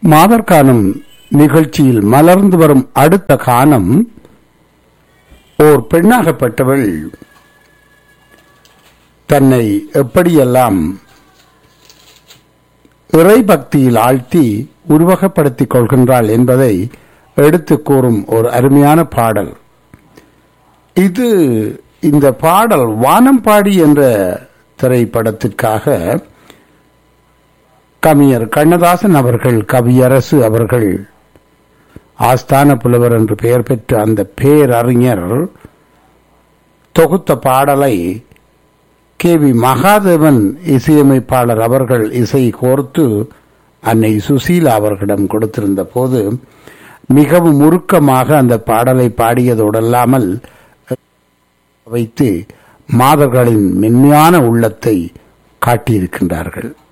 மாதர் காணும் நிகழ்ச்சியில் மலர்ந்து வரும் அடுத்த கானம் ஓர் பெண்ணாகப்பட்டவள் தன்னை எப்படியெல்லாம் இறை பக்தியில் ஆழ்த்தி உருவகப்படுத்திக் கொள்கின்றாள் என்பதை எடுத்துக் கூறும் ஒரு அருமையான பாடல் இது இந்த பாடல் வானம்பாடி என்ற திரைப்படத்திற்காக கவிஞர் கண்ணதாசன் அவர்கள் கவியரசு அவர்கள் ஆஸ்தான புலவர் என்று பெயர் பெற்ற அந்த பேரறிஞர் தொகுத்த பாடலை கே வி மகாதேவன் இசையமைப்பாளர் அவர்கள் இசை கோர்த்து அன்னை சுசீலா அவர்களிடம் கொடுத்திருந்த போது மிகவும் உருக்கமாக அந்த பாடலை பாடியதோடல்லாமல் வைத்து மாதர்களின் மென்மையான உள்ளத்தை காட்டியிருக்கின்றார்கள்